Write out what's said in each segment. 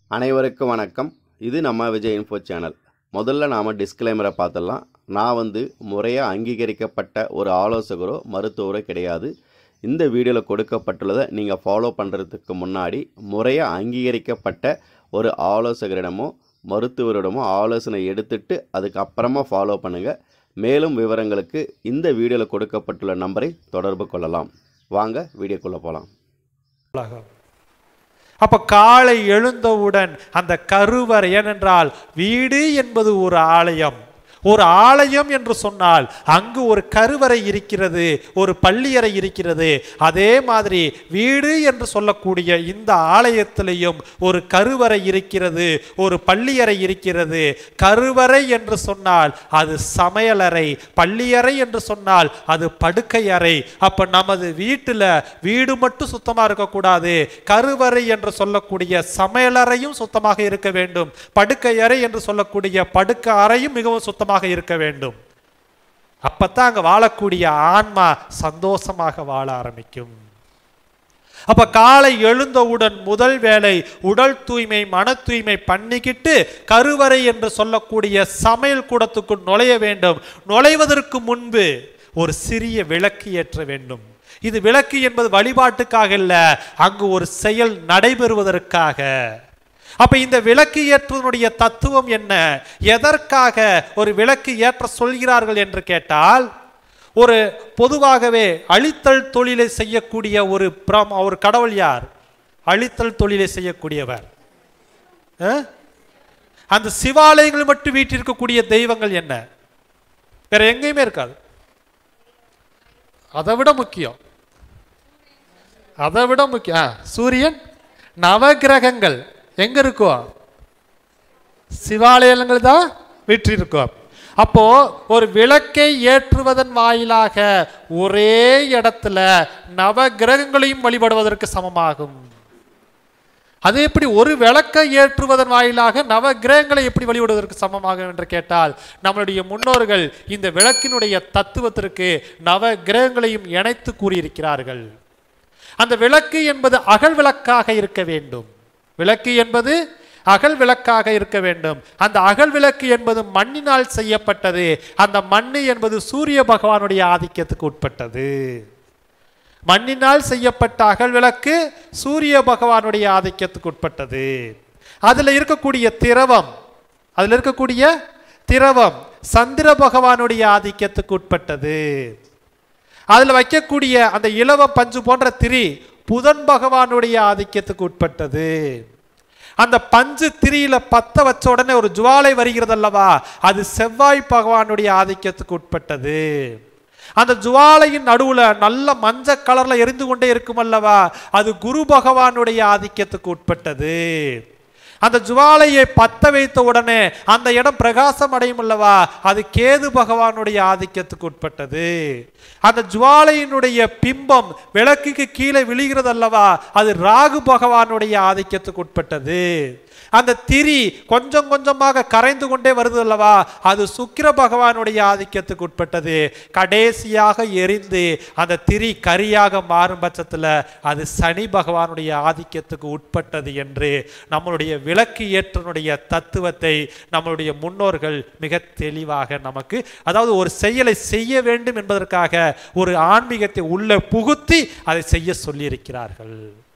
அனைவருக்கும் வணக்கம் இது நம்ம விஜய் இன்ஃபோ சேனல் முதல்ல நாம் டிஸ்க்ளைமரை பார்த்துடலாம் நான் வந்து முறையாக அங்கீகரிக்கப்பட்ட ஒரு ஆலோசகரோ மருத்துவரோ கிடையாது இந்த வீடியோவில் கொடுக்கப்பட்டுள்ளதை நீங்கள் ஃபாலோ பண்ணுறதுக்கு முன்னாடி முறையாக அங்கீகரிக்கப்பட்ட ஒரு ஆலோசகரிடமோ மருத்துவரிடமோ ஆலோசனை எடுத்துட்டு அதுக்கப்புறமா ஃபாலோ பண்ணுங்கள் மேலும் விவரங்களுக்கு இந்த வீடியோவில் கொடுக்கப்பட்டுள்ள நம்பரை தொடர்பு கொள்ளலாம் வாங்க வீடியோக்குள்ளே போகலாம் உலகம் அப்ப காலை எழுந்தவுடன் அந்த கருவறை ஏனென்றால் வீடு என்பது ஒரு ஆலயம் ஒரு ஆலயம் என்று சொன்னால் அங்கு ஒரு கருவறை இருக்கிறது ஒரு பள்ளியறை இருக்கிறது அதே மாதிரி வீடு என்று சொல்லக்கூடிய இந்த ஆலயத்திலையும் ஒரு கருவறை இருக்கிறது ஒரு பள்ளியறை இருக்கிறது கருவறை என்று சொன்னால் அது சமையலறை பள்ளியறை என்று சொன்னால் அது படுக்கை அறை அப்ப நமது வீட்டில் வீடு மட்டும் சுத்தமா இருக்கக்கூடாது கருவறை என்று சொல்லக்கூடிய சமையலறையும் சுத்தமாக இருக்க வேண்டும் படுக்கை அறை என்று சொல்லக்கூடிய படுக்கை அறையும் மிகவும் சுத்தமாக இருக்க வேண்டும் அப்பத்தான் அங்க வாழக்கூடிய ஆன்மா சந்தோஷமாக வாழ ஆரம்பிக்கும் அப்ப காலை எழுந்தவுடன் முதல் வேலை உடல் தூய்மை மன தூய்மை பண்ணிக்கிட்டு கருவறை என்று சொல்லக்கூடிய சமையல் கூடத்துக்குள் நுழைய வேண்டும் நுழைவதற்கு முன்பு ஒரு சிறிய விளக்கு ஏற்ற வேண்டும் இது விளக்கு என்பது வழிபாட்டுக்காக இல்ல அங்கு ஒரு செயல் நடைபெறுவதற்காக அப்ப இந்த விளக்கு ஏற்றுவதனுடைய தத்துவம் என்ன எதற்காக ஒரு விளக்கு ஏற்ற சொல்கிறார்கள் என்று கேட்டால் ஒரு பொதுவாகவே அழித்தல் தொழிலை செய்யக்கூடிய ஒரு பிரம் ஒரு கடவுள் யார் அழித்தல் தொழிலை செய்யக்கூடியவர் அஹ்? அந்த சிவாலயங்கள் மட்டும் வீட்டிருக்கக்கூடிய தெய்வங்கள் என்ன வேற எங்கேயுமே இருக்காது அதை விட முக்கியம் அதை விட முக்கியம் ஆ, சூரியன் நவகிரகங்கள் எங்க இருக்கும் சிவாலயங்கள் தான் வீற்றிருக்கும் அப்போ ஒரு விளக்கை ஏற்றுவதன் வாயிலாக ஒரே இடத்துல நவகிரகங்களையும் வழிபடுவதற்கு சமமாகும் அது எப்படி ஒரு விளக்கை ஏற்றுவதன் வாயிலாக நவகிரகங்களை எப்படி வழிபடுவதற்கு சமமாகும் என்று கேட்டால் நம்மளுடைய முன்னோர்கள் இந்த விளக்கினுடைய தத்துவத்திற்கு நவகிரகங்களையும் இணைத்து கூறியிருக்கிறார்கள் அந்த விளக்கு என்பது அகல் விளக்காக இருக்க வேண்டும் விளக்கு என்பது அகல் விளக்காக இருக்க வேண்டும் அந்த அகல் விளக்கு என்பது மண்ணினால் செய்யப்பட்டது அந்த மண்ணு என்பது சூரிய பகவானுடைய ஆதிக்கத்துக்கு உட்பட்டது மண்ணினால் செய்யப்பட்ட அகல் விளக்கு சூரிய பகவானுடைய ஆதிக்கத்துக்கு உட்பட்டது அதுல இருக்கக்கூடிய திரவம் அதுல இருக்கக்கூடிய திரவம் சந்திர பகவானுடைய ஆதிக்கத்துக்கு உட்பட்டது அதுல வைக்கக்கூடிய அந்த இலவ பஞ்சு போன்ற திரி புதன் பகவானுடைய ஆதிக்கத்துக்கு உட்பட்டது அந்த பஞ்சு திரியில பத்த வச்ச உடனே ஒரு ஜுவாலை வருகிறது அல்லவா அது செவ்வாய் பகவானுடைய ஆதிக்கத்துக்கு உட்பட்டது அந்த ஜுவாலையின் நடுவுல நல்ல மஞ்ச கலர்ல எரிந்து கொண்டே இருக்கும் அல்லவா அது குரு பகவானுடைய ஆதிக்கத்துக்கு உட்பட்டது அந்த ஜுவாலையை பத்த வைத்த உடனே அந்த இடம் பிரகாசம் அடையும் அல்லவா அது கேது பகவானுடைய ஆதிக்கத்துக்கு உட்பட்டது அந்த ஜுவாலையினுடைய பிம்பம் விளக்குக்கு கீழே விழுகிறது அல்லவா அது ராகு பகவானுடைய ஆதிக்கத்துக்கு உட்பட்டது அந்த திரி கொஞ்சம் கொஞ்சமாக கரைந்து கொண்டே வருது அல்லவா அது சுக்கிர பகவானுடைய ஆதிக்கத்துக்கு உட்பட்டது கடைசியாக எரிந்து அந்த திரி கரியாக மாறும் பட்சத்தில் அது சனி பகவானுடைய ஆதிக்கத்துக்கு உட்பட்டது என்று நம்மளுடைய விளக்கு ஏற்றனுடைய தத்துவத்தை நம்மளுடைய முன்னோர்கள் மிக தெளிவாக நமக்கு அதாவது ஒரு செயலை செய்ய வேண்டும் என்பதற்காக ஒரு ஆன்மீகத்தை உள்ள புகுத்தி அதை செய்ய சொல்லியிருக்கிறார்கள்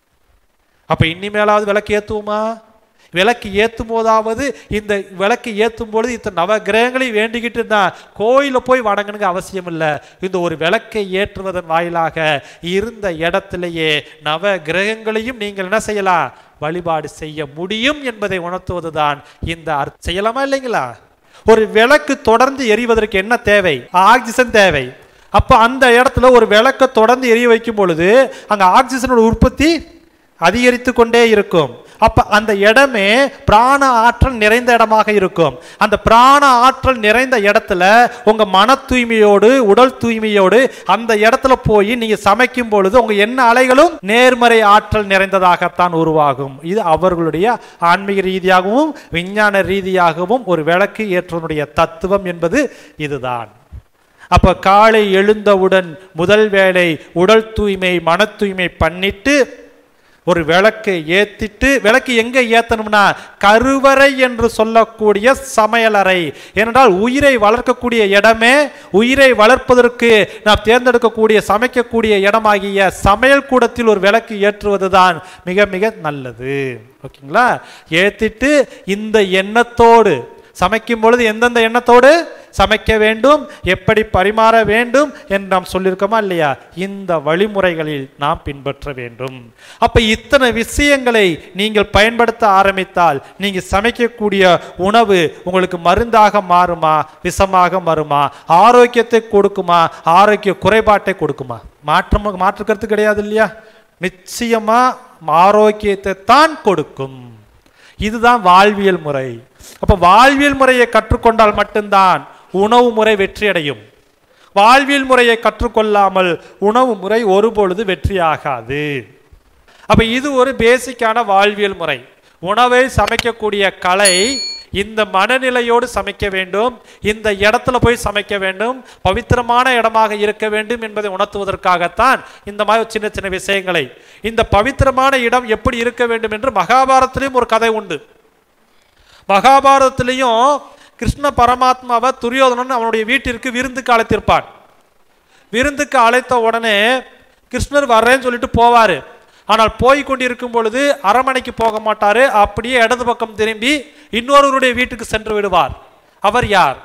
அப்ப இனிமேலாவது விளக்கு ஏத்துவோமா விளக்கு ஏற்றும் போதாவது இந்த விளக்கு ஏற்றும் பொழுது இந்த நவ கிரகங்களை வேண்டிக்கிட்டு தான் கோயிலில் போய் வணங்கணுங்க அவசியம் இல்லை இந்த ஒரு விளக்கை ஏற்றுவதன் வாயிலாக இருந்த இடத்திலேயே நவ கிரகங்களையும் நீங்கள் என்ன செய்யலாம் வழிபாடு செய்ய முடியும் என்பதை உணர்த்துவதுதான் இந்த அர்த்த செய்யலாமா இல்லைங்களா ஒரு விளக்கு தொடர்ந்து எரிவதற்கு என்ன தேவை ஆக்சிஜன் தேவை அப்போ அந்த இடத்துல ஒரு விளக்கை தொடர்ந்து எரிய வைக்கும் பொழுது அங்கே ஆக்சிஜனோட உற்பத்தி அதிகரித்து கொண்டே இருக்கும் அப்ப அந்த இடமே பிராண ஆற்றல் நிறைந்த இடமாக இருக்கும் அந்த பிராண ஆற்றல் நிறைந்த இடத்துல உங்க மன தூய்மையோடு உடல் தூய்மையோடு அந்த இடத்துல போய் நீங்க சமைக்கும் பொழுது உங்க என்ன அலைகளும் நேர்மறை ஆற்றல் நிறைந்ததாகத்தான் உருவாகும் இது அவர்களுடைய ஆன்மீக ரீதியாகவும் விஞ்ஞான ரீதியாகவும் ஒரு விளக்கு ஏற்றனுடைய தத்துவம் என்பது இதுதான் அப்ப காலை எழுந்தவுடன் முதல் வேளை உடல் தூய்மை மன தூய்மை பண்ணிட்டு ஒரு விளக்கை ஏத்திட்டு விளக்கு எங்க ஏத்தணும்னா கருவறை என்று சொல்லக்கூடிய சமையலறை ஏனென்றால் உயிரை வளர்க்கக்கூடிய இடமே உயிரை வளர்ப்பதற்கு நாம் தேர்ந்தெடுக்கக்கூடிய சமைக்கக்கூடிய இடமாகிய சமையல் கூடத்தில் ஒரு விளக்கு ஏற்றுவதுதான் மிக மிக நல்லது ஓகேங்களா ஏத்திட்டு இந்த எண்ணத்தோடு சமைக்கும் பொழுது எந்தெந்த எண்ணத்தோடு சமைக்க வேண்டும் எப்படி பரிமாற வேண்டும் என்று நாம் சொல்லியிருக்கோமா இல்லையா இந்த வழிமுறைகளில் நாம் பின்பற்ற வேண்டும் அப்ப இத்தனை விஷயங்களை நீங்கள் பயன்படுத்த ஆரம்பித்தால் நீங்க சமைக்கக்கூடிய உணவு உங்களுக்கு மருந்தாக மாறுமா விஷமாக மாறுமா ஆரோக்கியத்தை கொடுக்குமா ஆரோக்கிய குறைபாட்டை கொடுக்குமா மாற்றம் மாற்று கருத்து கிடையாது இல்லையா நிச்சயமா ஆரோக்கியத்தை தான் கொடுக்கும் இதுதான் வாழ்வியல் முறை அப்ப வாழ்வியல் முறையை கற்றுக்கொண்டால் மட்டும்தான் உணவு முறை வெற்றி அடையும் வாழ்வியல் முறையை கற்றுக்கொள்ளாமல் உணவு முறை ஒருபொழுது வெற்றியாகாது அப்ப இது ஒரு பேசிக்கான வாழ்வியல் முறை உணவை சமைக்கக்கூடிய கலை இந்த மனநிலையோடு சமைக்க வேண்டும் இந்த இடத்துல போய் சமைக்க வேண்டும் பவித்திரமான இடமாக இருக்க வேண்டும் என்பதை உணர்த்துவதற்காகத்தான் இந்த மாதிரி சின்ன சின்ன விஷயங்களை இந்த பவித்திரமான இடம் எப்படி இருக்க வேண்டும் என்று மகாபாரத்திலையும் ஒரு கதை உண்டு மகாபாரதத்திலையும் கிருஷ்ண பரமாத்மாவை துரியோதனன் அவனுடைய வீட்டிற்கு விருந்துக்கு அழைத்திருப்பான் விருந்துக்கு அழைத்த உடனே கிருஷ்ணர் வர்றேன்னு சொல்லிட்டு போவார் ஆனால் போய் கொண்டிருக்கும் பொழுது அரமனைக்கு போக மாட்டாரு அப்படியே இடது பக்கம் திரும்பி இன்னொருவருடைய வீட்டுக்கு சென்று விடுவார் அவர் யார்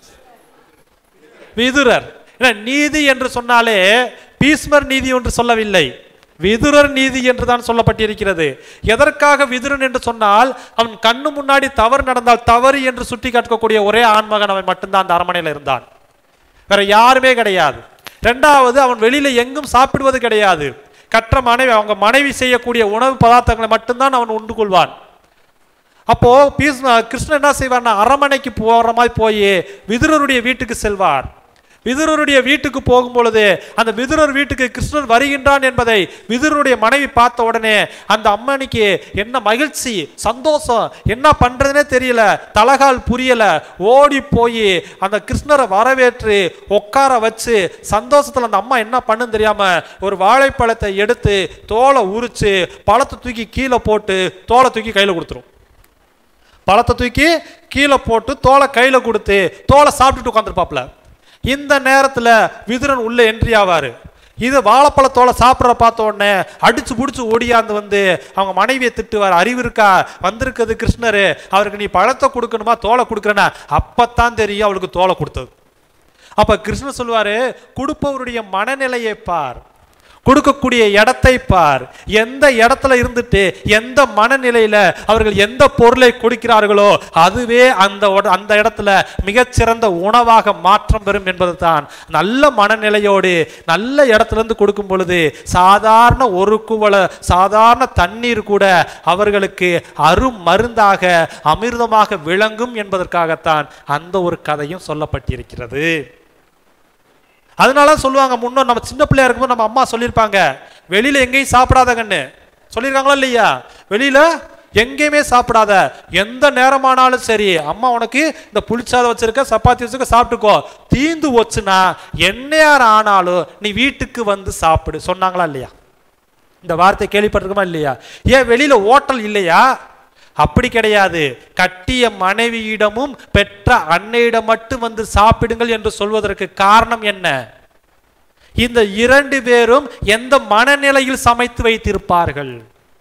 விதுரர் ஏன்னா, நீதி என்று சொன்னாலே பீஸ்மர் நீதி என்று சொல்லவில்லை விதுரர் நீதி என்று தான் சொல்லப்பட்டிருக்கிறது எதற்காக விதுரன் என்று சொன்னால் அவன் கண்ணு முன்னாடி தவறு நடந்தால் தவறு என்று சுட்டி காட்டக்கூடிய ஒரே ஆண்மகன் அவன் மட்டும்தான் அந்த அரமனையில் இருந்தான் வேற யாருமே கிடையாது ரெண்டாவது அவன் வெளியில எங்கும் சாப்பிடுவது கிடையாது கற்ற மனைவி அவங்க மனைவி செய்யக்கூடிய உணவு பதார்த்தங்களை மட்டும்தான் அவன் உண்டு கொள்வான் அப்போ பீஸ் கிருஷ்ணன் என்ன செய்வார்னா அரமனைக்கு போற மாதிரி போய் விதுரருடைய வீட்டுக்கு செல்வார் விதுரருடைய வீட்டுக்கு போகும் பொழுது அந்த விதுரர் வீட்டுக்கு கிருஷ்ணர் வருகின்றான் என்பதை விதுரருடைய மனைவி பார்த்த உடனே அந்த அம்மனிக்கு என்ன மகிழ்ச்சி சந்தோஷம் என்ன பண்றதுனே தெரியல தலகால் புரியல ஓடி போய் அந்த கிருஷ்ணரை வரவேற்று உட்கார வச்சு சந்தோஷத்துல அந்த அம்மா என்ன பண்ணுன்னு தெரியாம ஒரு வாழைப்பழத்தை எடுத்து தோலை உரிச்சு பழத்தை தூக்கி கீழே போட்டு தோலை தூக்கி கையில கொடுத்துரும் பழத்தை தூக்கி கீழே போட்டு தோலை கையில கொடுத்து தோலை சாப்பிட்டுட்டு உட்காந்துருப்பாப்ல இந்த நேரத்துல விதுரன் உள்ள என்ட்ரி ஆவாரு இது வாழைப்பழத்தோலை சாப்பிட்ற பார்த்த உடனே அடிச்சு புடிச்சு ஓடியாந்து வந்து அவங்க மனைவியை திட்டுவார் அறிவு இருக்கா வந்திருக்கிறது கிருஷ்ணரு அவருக்கு நீ பழத்தை கொடுக்கணுமா தோலை கொடுக்குறேன்னா அப்பத்தான் தெரியும் அவளுக்கு தோலை கொடுத்தது அப்ப கிருஷ்ணர் சொல்லுவாரு கொடுப்பவருடைய மனநிலையை பார் கொடுக்கக்கூடிய இடத்தை பார் எந்த இடத்துல இருந்துட்டு எந்த மனநிலையில அவர்கள் எந்த பொருளை கொடுக்கிறார்களோ அதுவே அந்த உட- அந்த இடத்துல மிகச்சிறந்த உணவாக மாற்றம் பெறும் என்பது தான் நல்ல மனநிலையோடு நல்ல இடத்துல இருந்து கொடுக்கும் பொழுது சாதாரண ஒரு குவள சாதாரண தண்ணீர் கூட அவர்களுக்கு அரும் மருந்தாக அமிர்தமாக விளங்கும் என்பதற்காகத்தான் அந்த ஒரு கதையும் சொல்லப்பட்டிருக்கிறது அதனால சொல்லுவாங்க முன்னோர் நம்ம சின்ன பிள்ளையா இருக்கும்போது நம்ம அம்மா சொல்லியிருப்பாங்க வெளியில எங்கேயும் சாப்பிடாத கண்ணு சொல்லியிருக்காங்களா இல்லையா வெளியில எங்கேயுமே சாப்பிடாத எந்த நேரமானாலும் சரி அம்மா உனக்கு இந்த புளிச்சாதம் வச்சிருக்க சப்பாத்தி வச்சிருக்க சாப்பிட்டுக்கோ தீந்து போச்சுன்னா என்னையார் ஆனாலும் நீ வீட்டுக்கு வந்து சாப்பிடு சொன்னாங்களா இல்லையா இந்த வார்த்தை கேள்விப்பட்டிருக்கோமா இல்லையா ஏன் வெளியில ஓட்டல் இல்லையா அப்படி கிடையாது கட்டிய மனைவியிடமும் பெற்ற அன்னையிடம் மட்டும் வந்து சாப்பிடுங்கள் என்று சொல்வதற்கு காரணம் என்ன இந்த இரண்டு பேரும் எந்த மனநிலையில் சமைத்து வைத்திருப்பார்கள்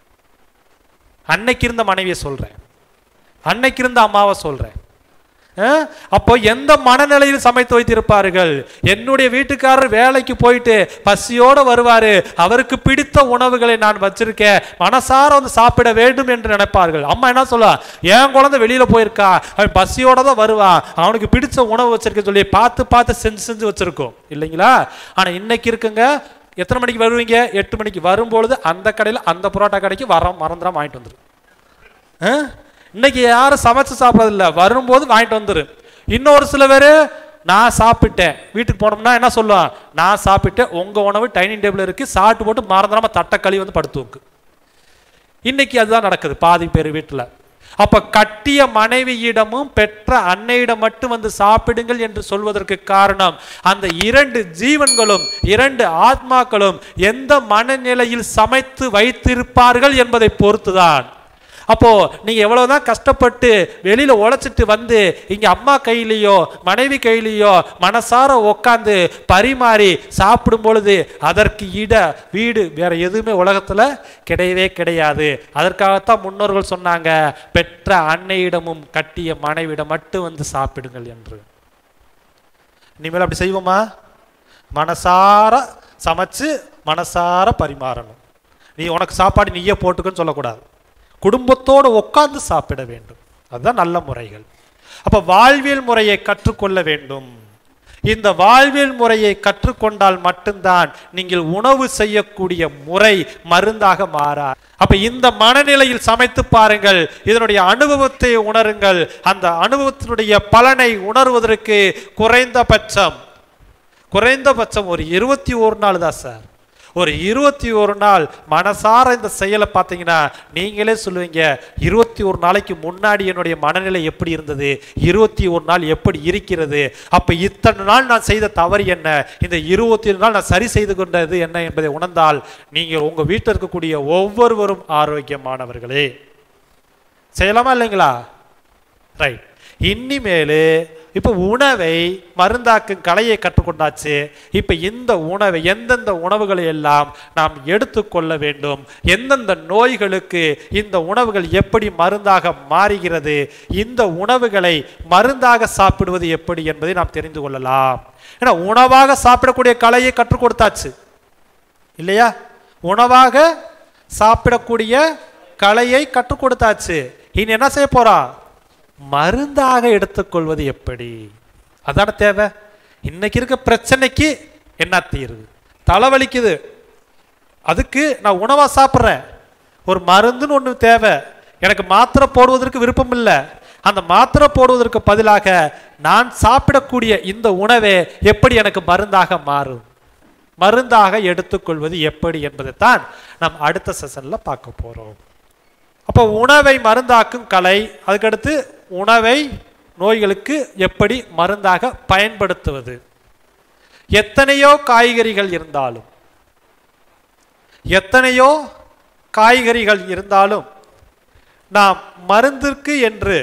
அன்னைக்கு இருந்த மனைவியை சொல்றேன் அன்னைக்கு இருந்த அம்மாவை சொல்றேன் அஹ்? அப்போ எந்த மனநிலையில் சமைத்து வைத்திருப்பார்கள் என்னுடைய வீட்டுக்காரர் வேலைக்கு போயிட்டு பசியோட வருவாரு அவருக்கு பிடித்த உணவுகளை நான் வச்சிருக்கேன் மனசார வந்து சாப்பிட வேண்டும் என்று நினைப்பார்கள் அம்மா என்ன சொல்லுவா என் குழந்தை வெளியில போயிருக்கா அவன் பசியோட தான் வருவான் அவனுக்கு பிடிச்ச உணவு வச்சிருக்க சொல்லி பார்த்து பார்த்து செஞ்சு செஞ்சு வச்சிருக்கோம் இல்லைங்களா ஆனா இன்னைக்கு இருக்குங்க எத்தனை மணிக்கு வருவீங்க எட்டு மணிக்கு வரும்பொழுது அந்த கடையில் அந்த புரோட்டா கடைக்கு வர மறந்துடாம வாங்கிட்டு வந்துரு ஆ? இன்னைக்கு யாரும் சமைச்சு சாப்பிட்றதில்ல வரும்போது வாங்கிட்டு வந்துரு இன்னொரு சில பேர் நான் சாப்பிட்டேன் வீட்டுக்கு போனோம்னா என்ன சொல்லுவான் நான் சாப்பிட்டேன் உங்க உணவு டைனிங் டேபிள் இருக்கு சாப்பிட்டு போட்டு மறந்துடாம தட்டை கழுவி வந்து படுத்து வைக்கு இன்னைக்கு அதுதான் நடக்குது பாதி பேர் வீட்டில் அப்ப கட்டிய மனைவியிடமும் பெற்ற அன்னையிடம் மட்டும் வந்து சாப்பிடுங்கள் என்று சொல்வதற்கு காரணம் அந்த இரண்டு ஜீவன்களும் இரண்டு ஆத்மாக்களும் எந்த மனநிலையில் சமைத்து வைத்திருப்பார்கள் என்பதை பொறுத்துதான் அப்போ நீங்க எவ்வளவுதான் கஷ்டப்பட்டு வெளியில உழைச்சிட்டு வந்து இங்க அம்மா கையிலேயோ மனைவி கையிலேயோ மனசார உட்காந்து பரிமாறி சாப்பிடும் பொழுது அதற்கு இட வீடு வேற எதுவுமே உலகத்துல கிடையவே கிடையாது அதற்காகத்தான் முன்னோர்கள் சொன்னாங்க பெற்ற அன்னையிடமும் கட்டிய மனைவியிடம் மட்டும் வந்து சாப்பிடுங்கள் என்று இனிமேல் அப்படி செய்வோமா மனசார சமைச்சு மனசார பரிமாறணும் நீ உனக்கு சாப்பாடு நீயே போட்டுக்கன்னு சொல்லக்கூடாது குடும்பத்தோடு உட்கார்ந்து சாப்பிட வேண்டும் அதுதான் நல்ல முறைகள் அப்ப வாழ்வியல் முறையை கற்றுக்கொள்ள வேண்டும் இந்த வாழ்வியல் முறையை கற்றுக்கொண்டால் மட்டும்தான் நீங்கள் உணவு செய்யக்கூடிய முறை மருந்தாக மாறா அப்ப இந்த மனநிலையில் சமைத்து பாருங்கள் இதனுடைய அனுபவத்தை உணருங்கள் அந்த அனுபவத்தினுடைய பலனை உணர்வதற்கு குறைந்தபட்சம் குறைந்தபட்சம் ஒரு இருபத்தி ஒரு நாள் தான் சார் ஒரு இருபத்தி ஒரு நாள் மனசார இந்த செயலை பார்த்தீங்கன்னா நீங்களே சொல்லுவீங்க இருபத்தி ஒரு நாளைக்கு முன்னாடி என்னுடைய மனநிலை எப்படி இருந்தது இருபத்தி ஒரு நாள் எப்படி இருக்கிறது அப்ப இத்தனை நாள் நான் செய்த தவறு என்ன இந்த இருபத்தி ஒரு நாள் நான் சரி செய்து கொண்டது என்ன என்பதை உணர்ந்தால் நீங்கள் உங்க வீட்டில் இருக்கக்கூடிய ஒவ்வொருவரும் ஆரோக்கியமானவர்களே செய்யலாமா இல்லைங்களா ரைட் இனிமேலு இப்போ உணவை மருந்தாக்கும் கலையை கற்றுக்கொண்டாச்சு இப்போ இந்த உணவை எந்தெந்த உணவுகளை எல்லாம் நாம் எடுத்துக்கொள்ள வேண்டும் எந்தெந்த நோய்களுக்கு இந்த உணவுகள் எப்படி மருந்தாக மாறுகிறது இந்த உணவுகளை மருந்தாக சாப்பிடுவது எப்படி என்பதை நாம் தெரிந்து கொள்ளலாம் ஏன்னா உணவாக சாப்பிடக்கூடிய கலையை கற்றுக் கொடுத்தாச்சு இல்லையா உணவாக சாப்பிடக்கூடிய கலையை கற்றுக் கொடுத்தாச்சு இனி என்ன செய்ய போறான் மருந்தாக எடுத்துக்கொள்வது எப்படி அதான தேவை இன்னைக்கு இருக்க பிரச்சனைக்கு என்ன தீர்வு தலைவலிக்குது அதுக்கு நான் உணவா சாப்பிட்றேன் ஒரு மருந்துன்னு ஒன்று தேவை எனக்கு மாத்திரை போடுவதற்கு விருப்பம் இல்லை அந்த மாத்திரை போடுவதற்கு பதிலாக நான் சாப்பிடக்கூடிய இந்த உணவே எப்படி எனக்கு மருந்தாக மாறும் மருந்தாக எடுத்துக்கொள்வது எப்படி என்பதைத்தான் நாம் அடுத்த செஷன்ல பார்க்க போறோம் அப்போ உணவை மருந்தாக்கும் கலை அதுக்கடுத்து உணவை நோய்களுக்கு எப்படி மருந்தாக பயன்படுத்துவது எத்தனையோ காய்கறிகள் இருந்தாலும் எத்தனையோ காய்கறிகள் இருந்தாலும் நாம் மருந்திற்கு என்று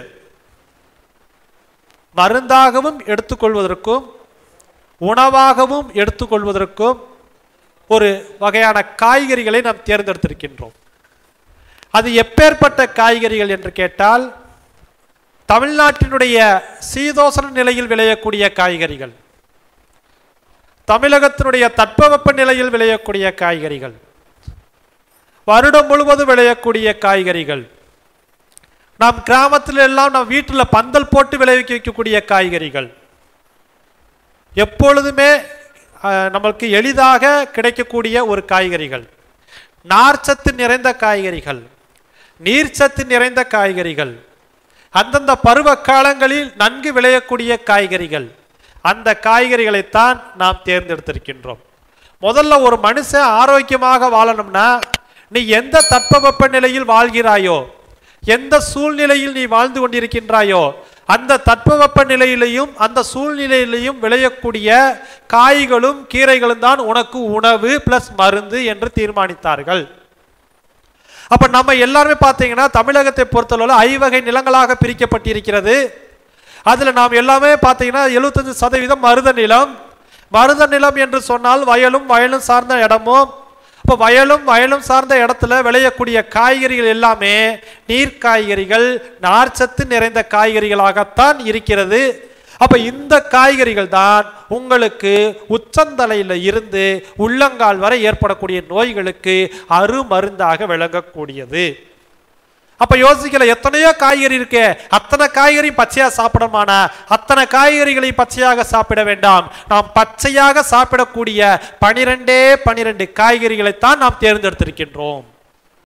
மருந்தாகவும் எடுத்துக்கொள்வதற்கும் உணவாகவும் எடுத்துக்கொள்வதற்கும் ஒரு வகையான காய்கறிகளை நாம் தேர்ந்தெடுத்திருக்கின்றோம் அது எப்பேற்பட்ட காய்கறிகள் என்று கேட்டால் தமிழ்நாட்டினுடைய சீதோசன நிலையில் விளையக்கூடிய காய்கறிகள் தமிழகத்தினுடைய தட்பவெப்ப நிலையில் விளையக்கூடிய காய்கறிகள் வருடம் முழுவதும் விளையக்கூடிய காய்கறிகள் நாம் கிராமத்தில் எல்லாம் நம் வீட்டில் பந்தல் போட்டு விளைவிக்க வைக்கக்கூடிய காய்கறிகள் எப்பொழுதுமே அஹ், நம்மளுக்கு எளிதாக கிடைக்கக்கூடிய ஒரு காய்கறிகள் நார்ச்சத்து நிறைந்த காய்கறிகள் நீர்ச்சத்து நிறைந்த காய்கறிகள் அந்தந்த பருவ காலங்களில் நன்கு விளையக்கூடிய காய்கறிகள் அந்த காய்கறிகளைத்தான் நாம் தேர்ந்தெடுத்திருக்கின்றோம் முதல்ல ஒரு மனுஷன் ஆரோக்கியமாக வாழணும்னா நீ எந்த தட்பவெப்ப நிலையில் வாழ்கிறாயோ எந்த சூழ்நிலையில் நீ வாழ்ந்து கொண்டிருக்கின்றாயோ அந்த தட்பவெப்ப நிலையிலையும் அந்த சூழ்நிலையிலையும் விளையக்கூடிய காய்களும் கீரைகளும் தான் உனக்கு உணவு பிளஸ் மருந்து என்று தீர்மானித்தார்கள் அப்ப நம்ம எல்லாருமே பார்த்தீங்கன்னா தமிழகத்தை பொறுத்தளவில் ஐவகை நிலங்களாக பிரிக்கப்பட்டிருக்கிறது அதுல நாம் எல்லாமே பார்த்தீங்கன்னா எழுபத்தஞ்சு சதவீதம் மருத நிலம் மருத நிலம் என்று சொன்னால் வயலும் வயலும் சார்ந்த இடமும் இப்போ வயலும் வயலும் சார்ந்த இடத்துல விளையக்கூடிய காய்கறிகள் எல்லாமே நீர் காய்கறிகள் நார்ச்சத்து நிறைந்த காய்கறிகளாகத்தான் இருக்கிறது அப்ப இந்த காய்கறிகள் தான் உங்களுக்கு உச்சந்தலையில இருந்து உள்ளங்கால் வரை ஏற்படக்கூடிய நோய்களுக்கு அருமருந்தாக விளங்கக்கூடியது அப்ப யோசிக்கல எத்தனையோ காய்கறி இருக்கே அத்தனை காய்கறி பச்சையா சாப்பிடமானா அத்தனை காய்கறிகளை பச்சையாக சாப்பிட வேண்டாம் நாம் பச்சையாக சாப்பிடக்கூடிய பனிரெண்டே பனிரெண்டு காய்கறிகளைத்தான் நாம் தேர்ந்தெடுத்திருக்கின்றோம்